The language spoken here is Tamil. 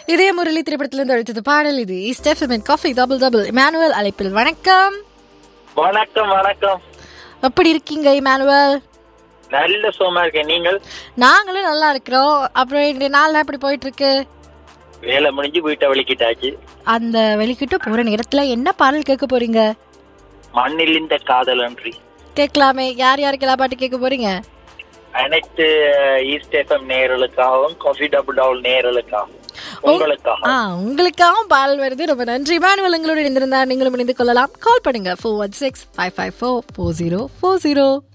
இதே முரளி திரைப்படத்திலிருந்து அழைத்தது பாடல் இது ஸ்டெஃபமின் காஃபி டபுள் டபுள் இமானுவல் அழைப்பில் வணக்கம் வணக்கம் வணக்கம் எப்படி இருக்கீங்க இமானுவல் நல்ல சோமா இருக்கேன் நீங்கள் நாங்களும் நல்லா இருக்கிறோம் அப்புறம் இன்றைய நாள் எப்படி போயிட்டு இருக்கு வேலை முடிஞ்சு வீட்டை வலிக்கிட்டாச்சு அந்த வெளிக்கிட்டு போற நேரத்துல என்ன பாடல் கேட்க போறீங்க மண்ணில் இந்த காதலன்றி கேட்கலாமே யார் யாருக்கெல்லாம் பாட்டு கேட்க போறீங்க அனைத்து ஈஸ்ட் எஃப்எம் நேரலுக்காகவும் காஃபி டபுள் டபுள் நேரலுக்காகவும் உங்களுக்காக ஆ உங்களுக்காகவும் பாடல் வருது ரொம்ப நன்றி இமானுவல் எங்களோடு இணைந்திருந்தா நீங்களும் இணைந்து கொள்ளலாம் கால் பண்ணுங்க four one six five five four four zero four zero